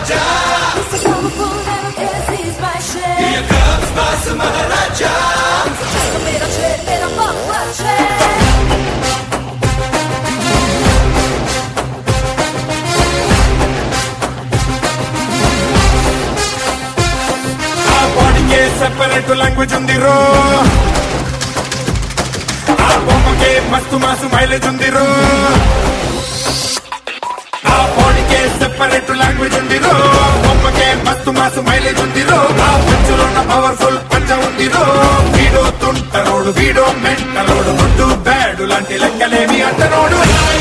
Mr. Powerful never cares, he's my share. Here comes Master Maharaja. Just a little shit, little fuck, fuck, shit. ఆ బాడీకే separate language ఉంది రో ఆ బొమ్మకే మస్తు mass mileage ఉంది రో ఆ బాడీకే సెపరేట్ లాంగ్వేజ్ ఉంది రో బొమ్మకే మస్తు మాసు మైలేజ్ ఉంది రో ఆ పంచులో పవర్ఫుల్ పంచ ఉంది రో వీడో తుంటరోడు వీడో మెంటలోడు గుడ్డు బ్యాడు లాంటి లెక్కలేమి అంటనోడు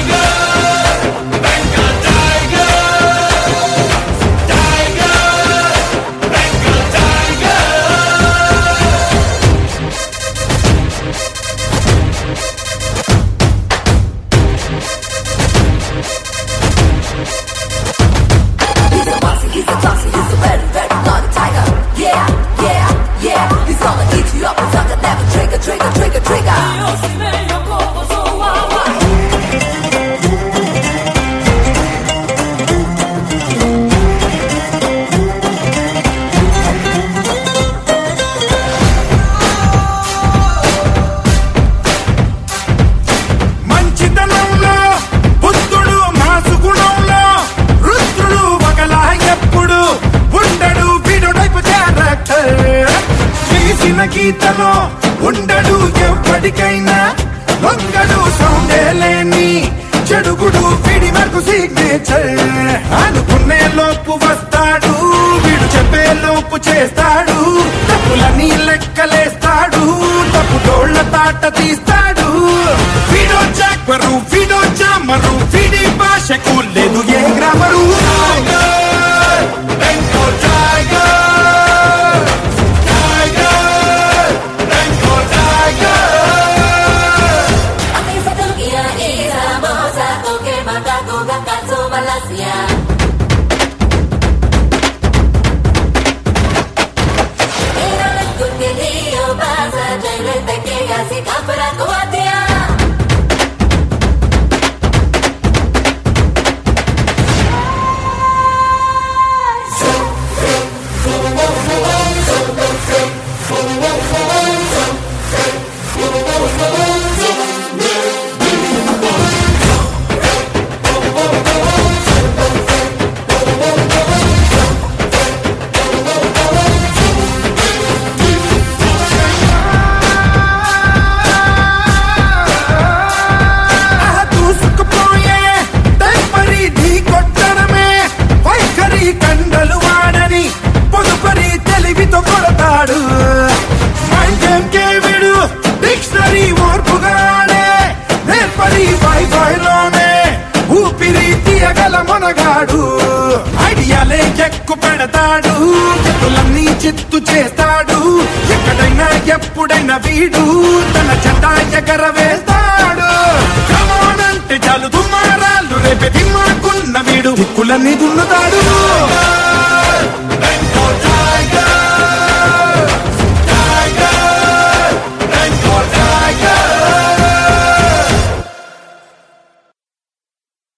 He's a bossy, he's a tossy, he's a very, very naughty tiger. Yeah, yeah, yeah. He's gonna eat you up with hunger, never trigger, trigger, trigger, trigger. మంచితనంలో బుద్ధుడు mass గుణంలో రుద్రుడు ఒకలా ఎప్పుడు ఉండడు వీడు టైపు క్యారెక్టర్ చేసిన గీతలో ఉండడు ఎప్పటికైనా లొంగడు సౌండే లేని చెడుగుడు వీడి వరకు సిగ్నేచర్ అనుకునే లోపు వస్తాడు వీడు చెప్పే లోపు చేస్తాడు తప్పులని లెక్కలేస్తాడు తప్పు తోళ్ల తాట తీస్తాడు వీడో జాక్వరు వీడో జామరు వీడి భాషకు లేదు ఏ grammar Bengal tiger, tiger, Bengal tiger. Ang isa dugia, isa mo sa toke, makakuga, katso, malasya. Inalat ko niliyo pa sa jaile, teke, kasi kapara ko atiya. ఆహ దూసుకుపోయే తెప్పరి ఢీ కొట్టడమే వైఖరి కండలు వాడని పొదుపరి తెలివితో కొడతాడు మైండ్ కేవిడు డిక్షనరీ ఓర్పుగాడే నేర్పరి వైఫైలోనే ఊపిరి తీయగల మొనగాడు ఐడియాలే ఎక్కు పెడతాడు చెతులన్నీ చిత్తు చేస్తాడు ఎక్కడైనా ఎప్పుడైనా వీడు తన జెండా ఎగరవేస్తాడు కమానంటే చాలు దుమారాలు రేపే దిమ్మాకున్న వీడు దిక్కులన్నీ దున్నుతాడు